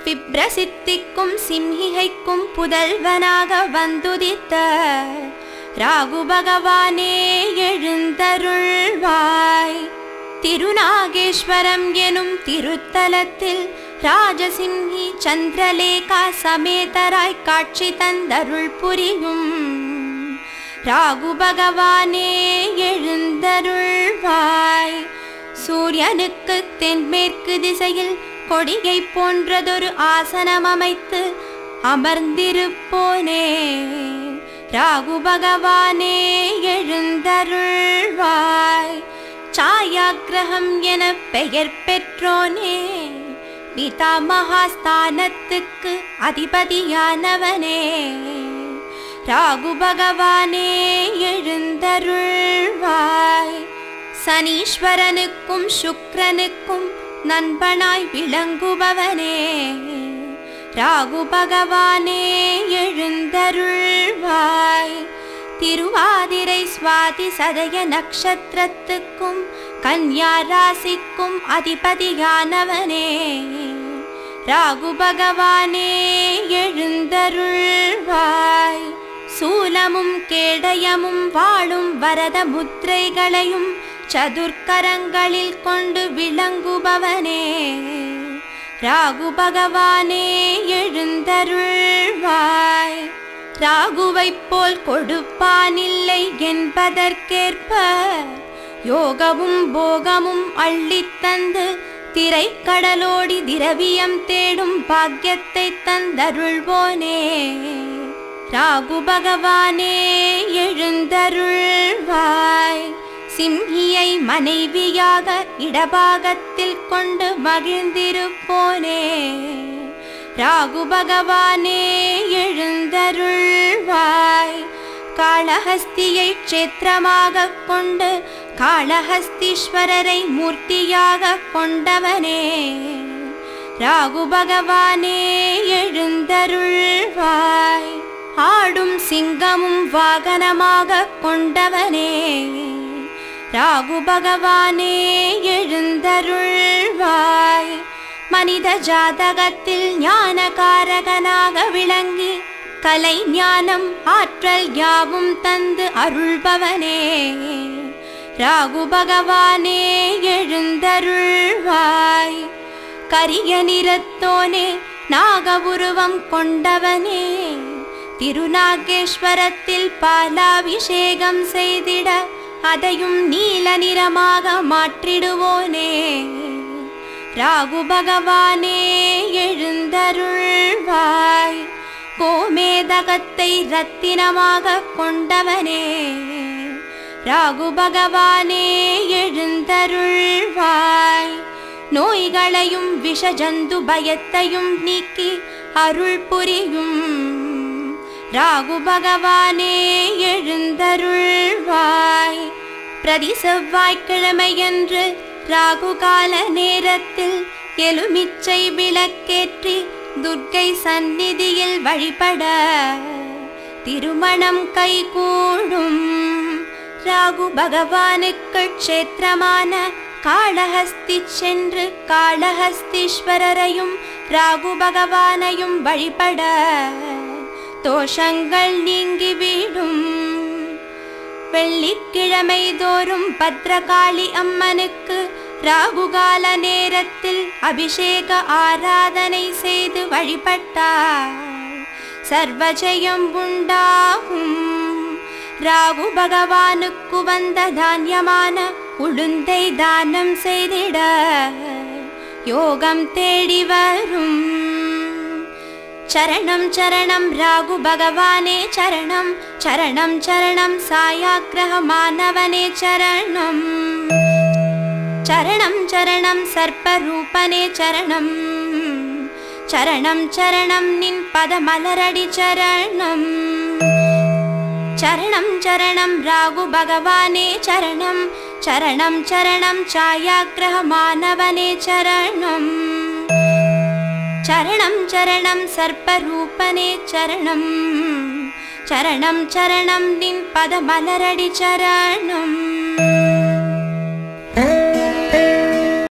விப்ரசித்திக்கும் சிம்ஹிகைக்கும் புதல்வனாக வந்துதித்த ராகு பகவானே எழுந்தருள்வாய் திருநாகேஸ்வரம் எனும் திருத்தலத்தில் ராஜசிம்ஹி சந்திரலேகா சமேதராய் காட்சி தந்தருள் புரியும் ராகு பகவானே எழுந்தருள்வாய் சூரியனுக்கு தென்மேற்கு திசையில் கொடியை போன்றதொரு ஆசனம் அமைத்து அமர்ந்திருப்போனே ராகு பகவானே எழுந்தருள்வாய் சாயாக்கிரகம் என பெயர் பெற்றோனே பிதாமகாஸ்தானத்துக்கு அதிபதியானவனே ராகு பகவானே எழுந்தருள்வாய் சனீஸ்வரனுக்கும் சுக்கிரனுக்கும் நண்பனாய் விளங்குபவனே ராகு பகவானே எழுந்தருள்வாய் திருவாதிரை சுவாதி சதய நட்சத்திரத்துக்கும் கன்யா ராசிக்கும் அதிபதியானவனே ராகு பகவானே எழுந்தருள்வாய் சூலமும் கேடயமும் வாழும் வரத முத்திரைகளையும் சதுர்க்கரங்களில் கொண்டு விளங்குபவனே ராகு பகவானே எழுந்தருள்வாய் ராகுவைப் போல் கொடுப்பானில்லை என்பதற்கேற்ப யோகமும் போகமும் அள்ளித் தந்து திரைக்கடலோடி திரவியம் தேடும் பாக்கியத்தை தந்தருள்வோனே ராகு பகவானே எழுந்தருள்வாய் சிம்ஹியை மனைவியாக இடபாகத்தில் கொண்டு மகிழ்ந்திருப்போனே ராகு பகவானே எழுந்தருள்வாய் காளஹஸ்தியை க்ஷேத்திரமாக கொண்டு காளஹஸ்தீஸ்வரரை மூர்த்தியாக கொண்டவனே ராகு பகவானே எழுந்தருள்வாய் ஆடும் சிங்கமும் வாகனமாக கொண்டவனே ராகு பகவானே எழுந்தருள்வாய் மனித ஜாதகத்தில் ஞானகாரகனாக விளங்கி கலை ஞானம் ஆற்றல் யாவும் தந்து அருள்பவனே ராகு பகவானே எழுந்தருள்வாய் கரிய நிறத்தோனே நாகவுருவம் கொண்டவனே திருநாகேஸ்வரத்தில் பாலாபிஷேகம் செய்திட அதையும் நீல நிறமாக மாற்றிடுவோனே ராகு பகவானே எழுந்தருள்வாய் கோமேதகத்தை ரத்தினமாக கொண்டவனே ராகு பகவானே எழுந்தருள்வாய் நோய்களையும் விஷஜந்து பயத்தையும் நீக்கி அருள் புரியும் ராகு பகவானே எழுந்தருள்வாய் பிரதி செவ்வாய்க்கிழமையன்று ராகு கால நேரத்தில் எலுமிச்சை விளக்கேற்றி துர்க்கை சந்நிதியில் வழிபட திருமணம் கைகூடும் ராகு பகவானுக்கு க்ஷேத்திரமான காளஹஸ்தி சென்று காளஹஸ்தீஸ்வரரையும் ராகு பகவானையும் வழிபட தோஷங்கள் நீங்கிவிடும் வெள்ளிக்கிழமை தோறும் பத்ரகாளி அம்மனுக்கு ராகுகால நேரத்தில் அபிஷேக ஆராதனை செய்து வழிபட்டார் சர்வஜயம் உண்டாகும் ராகு பகவானுக்கு வந்த தானியமான உளுந்தை தானம் செய்திட யோகம் தேடி வரும் சரணம் சரணம் ராகு பகவானே சரணம் சரணம் சரணம் சாயாக்கிரகமானவனே சரணம் சரணம் சரணம் சர்ப்பரூபனே சரணம் சரணம் சரணம் நின் பதமலரடி சரணம் சரணம் சரணம் ராகு பகவானே சரணம் சரணம் சரணம் சாயாக்கிரகமானவனே சரணம் சரணம் சரணம் சர்ப்பரூபனே சரணம் சரணம் சரணம் நின் பதமலரடி சரணம்